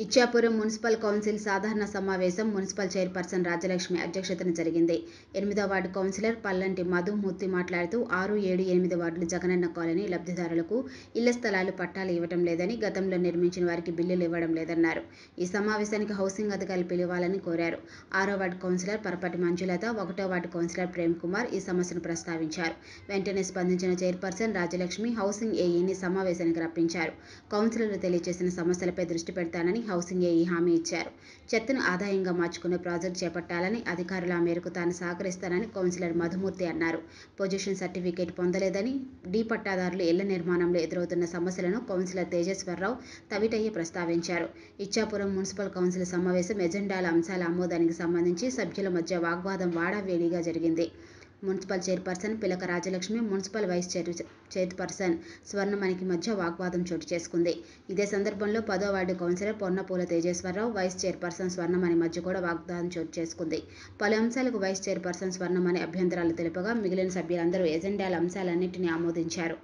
Ichchapuram municipal council సాధారణ సమావేశం municipal chairperson Rajalakshmi అధ్యక్షతన జరిగింది ఎనిమిదో వార్డు కౌన్సిలర్ పల్లంటి మధుమూర్తి మాట్లాడుతూ ఆరు ఏడు ఎనిమిది వార్డులు జగనన్న కాలనీ లబ్ధిదారులకు ఇళ్ల స్థలాలు పట్టాలు ఇవ్వడం లేదని గతంలో నిర్మించిన వారికి బిల్లులు ఇవ్వడం లేదన్నారు ఈ సమావేశానికి హౌసింగ్ అధికారులు పిలవాలని కోరారు ఆరో వార్డు కౌన్సిలర్ పరపటి మంజులత ఒకటో వార్డు కౌన్సిలర్ ప్రేమ్ కుమార్ ఈ సమస్యను ప్రస్తావించారు వెంటనే స్పందించిన చైర్పర్సన్ రాజలక్ష్మి హౌసింగ్ ఏఈని సమావేశానికి రప్పించారు కౌన్సిలర్లు తెలియజేసిన సమస్యలపై దృష్టి పెడతానని హౌసింగ్ ఏఈ హామీ ఇచ్చారు చెత్తను ఆదాయంగా మార్చుకునే ప్రాజెక్టు చేపట్టాలని అధికారుల మేరకు తాను సహకరిస్తానని కౌన్సిలర్ మధుమూర్తి అన్నారు పొజిషన్ సర్టిఫికేట్ పొందలేదని డి పట్టాదారులు ఇళ్ల నిర్మాణంలో ఎదురవుతున్న సమస్యలను కౌన్సిలర్ తేజేశ్వరరావు తవిటయ్య ప్రస్తావించారు ఇచ్చాపురం మున్సిపల్ కౌన్సిల్ సమావేశం ఎజెండాల అంశాల ఆమోదానికి సంబంధించి సభ్యుల మధ్య వాగ్వాదం వాడావేడిగా జరిగింది municipal chairperson Pilaka Rajalakshmi municipal vice chair chairperson స్వర్ణమణికి మధ్య వాగ్వాదం చోటు చేసుకుంది ఇదే సందర్భంలో పదో ward councillor Ponnapula Tejeswararao vice chairperson Swarnamani మధ్య కూడా వాగ్వాదం చోటు చేసుకుంది పలు అంశాలకు వైస్ చైర్పర్సన్ స్వర్ణమణి అభ్యంతరాలు తెలుపగా మిగిలిన సభ్యులందరూ ఎజెండాల అంశాలన్నింటినీ ఆమోదించారు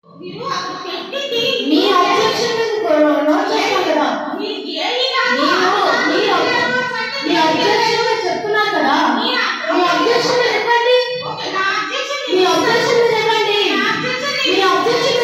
మీ అబ్జెక్షన్ నోట్ చేస్తాం కదా మీరు మీరు మీ అబ్జెక్షన్ చెప్తున్నారు కదా మీ అబ్జెక్షన్ చెప్పండి మీ అబ్జెక్షన్ చెప్పండి మీ అబ్జెక్షన్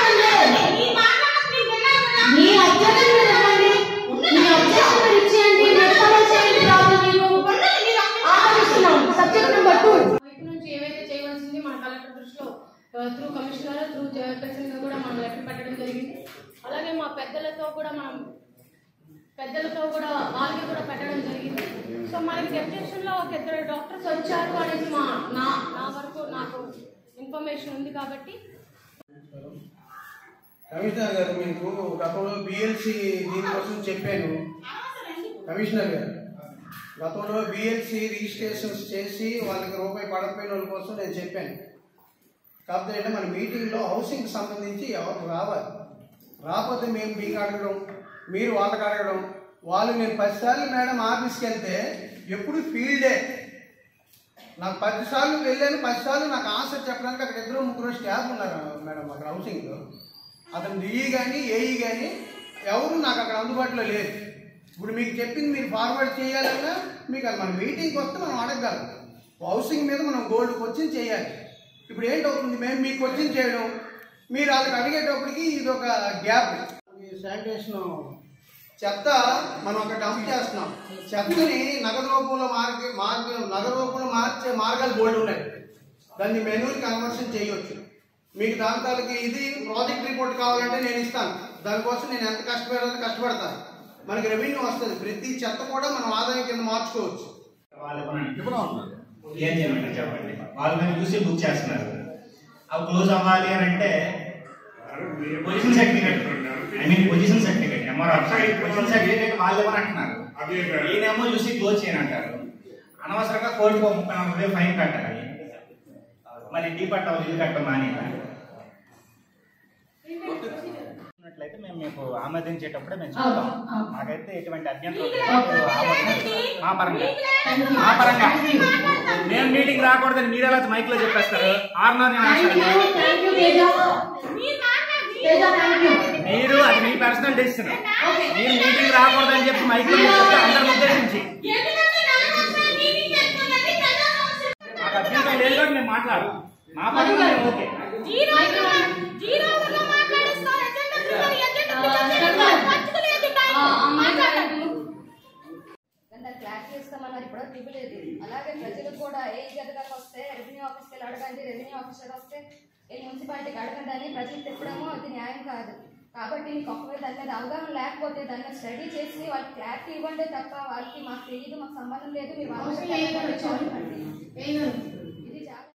మీ అబ్జెక్షన్ చెప్పండి మీ అబ్జెక్షన్ ఇచ్చేయండి రెస్పాన్స్ చేయండి ప్రాబ్లం మీకు ఆలోచిస్తున్నాం సబ్జెక్ట్ నెంబర్ టూ వైపు నుంచి ఏవైతే చేయవలసింది మన కలెక్టర్ దృష్టిలో త్రూ కమిషనర్ త్రూ చైర్పర్సన్ గా కూడా మనం లెటర్ పెట్టడం జరిగింది అలాగే మా పెద్దలతో కూడా మనం పెద్దలతో కూడా వాళ్ళకి కూడా పెట్టడం జరిగింది సో మనకి డెప్యుటేషన్ లో ఒక ఇద్దరు డాక్టర్స్ వచ్చారు అనేది మా నా నా వరకు నాకు ఇన్ఫర్మేషన్ ఉంది కాబట్టి కమిషనర్ గారు మీకు గతంలో బిఎల్సి దీనికోసం చెప్పాను కమిషనర్ గారు గతంలో బిఎల్సి రిజిస్ట్రేషన్స్ చేసి వాళ్ళకి రూపాయి పడకపోయిన వాళ్ళ కోసం నేను చెప్పాను కాకపోతే ఏంటంటే మన మీటింగ్లో హౌసింగ్కి సంబంధించి ఎవరు రావాలి రాకపోతే మేము మీకు అడగడం మీరు వాళ్ళకి అడగడం వాళ్ళు నేను పదిసార్లు మేడం ఆఫీస్కి వెళ్తే ఎప్పుడు ఫీల్డే నాకు పది సార్లు వెళ్ళాను పది సార్లు నాకు ఆన్సర్ చెప్పడానికి అక్కడ ఇద్దరు ముగ్గురు స్టాఫ్ ఉన్నారు మేడం అక్కడ హౌసింగ్లో అతను డిఈ కానీ ఏఈ కానీ ఎవరు నాకు అక్కడ అందుబాటులో లేదు ఇప్పుడు మీకు చెప్పింది మీరు ఫార్వర్డ్ చేయాలన్నా మీకు అది మన మీటింగ్కి వస్తే మనం అడగగలం హౌసింగ్ మీద మనం గోల్డ్ క్వశ్చన్ చేయాలి ఇప్పుడు ఏంటవుతుంది మేము మీకు క్వశ్చన్ చేయడం మీరు వాళ్ళకి అడిగేటప్పటికి ఇది ఒక గ్యాప్ శానిటేషన్ చెత్త మనం ఒక డంప్ చేస్తున్నాం చెత్తని నగదు రూపంలో మార్గే మార్గ నగదు రూపంలో మార్చే మార్గాలు బోల్డ్ ఉన్నాయి దాన్ని మెనూర్ కన్వర్షన్ చేయొచ్చు మీకు దాని తాలూకు ఇది ప్రాజెక్ట్ రిపోర్ట్ కావాలంటే నేను ఇస్తాను దానికోసం నేను ఎంత కష్టపడాలో కష్టపడతాను మనకి రెవెన్యూ వస్తుంది ప్రతి చెత్త కూడా మనం ఆదాయం కింద మార్చుకోవచ్చు ఏం చేయమంటారు చెప్పండి వాళ్ళు మేము చూసి బుక్ చేస్తున్నారు అవి క్లోజ్ అవ్వాలి అని అంటే possession certificate I mean possession certificate MRR possession certificate వాళ్ళు ఎవరు అంటున్నారు ఈయనేమో చూసి క్లోజ్ చేయనంటారు అనవసరంగా కోర్టుకు ఒక ముప్పై నలభై వేలు ఫైన్ కట్టాలి మరి డీ పట్టాలి ఇల్లు కట్టడం మాని ఉన్నట్లయితే మేము మీకు ఆమోదించేటప్పుడే మేము చెప్తాం మాకైతే ఎటువంటి అభ్యంతరం లేదు. మీరు ఆమోదించండి. మా పరంగా మా పరంగా మేము మీటింగ్ రాకూడదని మీరు ఎలా మైక్ లో చెప్పేస్తారు ఆరున్నర నిమిషాలు. Thank you Teja Teja thank you మీరు అది మీ పర్సనల్ డెసిషన్ మీరు మీటింగ్ రాకూడదని చెప్పి మైక్ లో చెప్తే అందరిని ఉద్దేశించి మాకు అభ్యంతరం లేదు కాబట్టి మేము మాట్లాడు మా పరంగా మేము ఓకే దాన్ని క్లారిటీ ఇస్తామన్నారు ఇప్పుడు ట్రిపుల్ ఇది అలాగే ప్రజలకు కూడా ఏ గదగాకి వస్తే రెవెన్యూ ఆఫీస్కి వెళ్ళి అడగండి రెవెన్యూ ఆఫీసర్ వస్తే ఏ మున్సిపాలిటీకి అడగండి అని ప్రజలకు చెప్పడము అది న్యాయం కాదు కాబట్టి నీకు ఒకవేళ దాని మీద అవగాహన లేకపోతే దాని మీద స్టడీ చేసి వాళ్ళకి క్లారిటీ ఇవ్వండి తప్ప వాళ్ళకి మాకు తెలియదు మాకు సంబంధం లేదు మీరు వాళ్ళకి చెప్పండి. వేయను